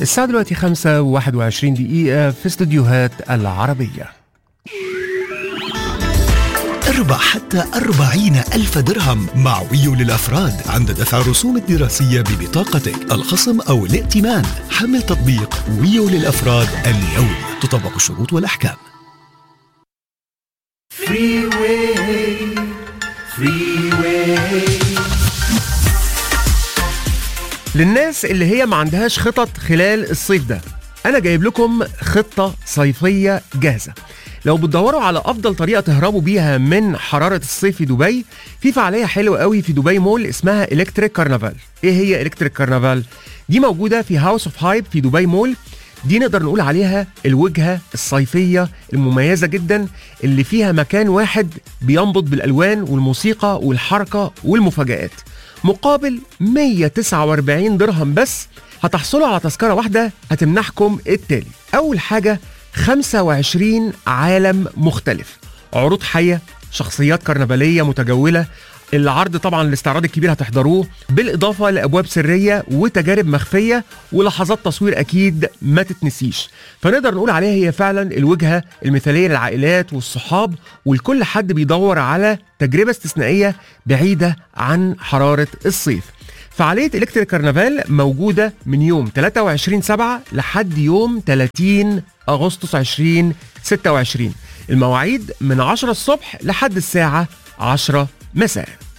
الساعة دلوقتي خمسة وواحد وعشرين دقيقة في استوديوهات العربية اربح حتى أربعين ألف درهم مع ويو للأفراد عند دفع الرسوم الدراسية ببطاقتك الخصم أو الائتمان حمل تطبيق ويو للأفراد اليوم تطبق الشروط والأحكام للناس اللي هي ما عندهاش خطط خلال الصيف ده انا جايب لكم خطة صيفية جاهزة لو بتدوروا على افضل طريقة تهربوا بيها من حرارة الصيف في دبي في فعالية حلوة قوي في دبي مول اسمها الكتريك كارنفال ايه هي الكتريك كارنفال دي موجودة في هاوس اوف هايب في دبي مول دي نقدر نقول عليها الوجهة الصيفية المميزة جدا اللي فيها مكان واحد بينبض بالألوان والموسيقى والحركة والمفاجآت مقابل 149 درهم بس هتحصلوا على تذكرة واحدة هتمنحكم التالي أول حاجة 25 عالم مختلف عروض حية شخصيات كرنفالية متجولة العرض طبعا الاستعراض الكبير هتحضروه بالإضافة لأبواب سرية وتجارب مخفية ولحظات تصوير أكيد ما تتنسيش فنقدر نقول عليها هي فعلا الوجهة المثالية للعائلات والصحاب والكل حد بيدور على تجربة استثنائية بعيدة عن حرارة الصيف فعالية إلكتريك كرنفال موجودة من يوم 23 7 لحد يوم 30 أغسطس 2026 المواعيد من 10 الصبح لحد الساعة 10 مساء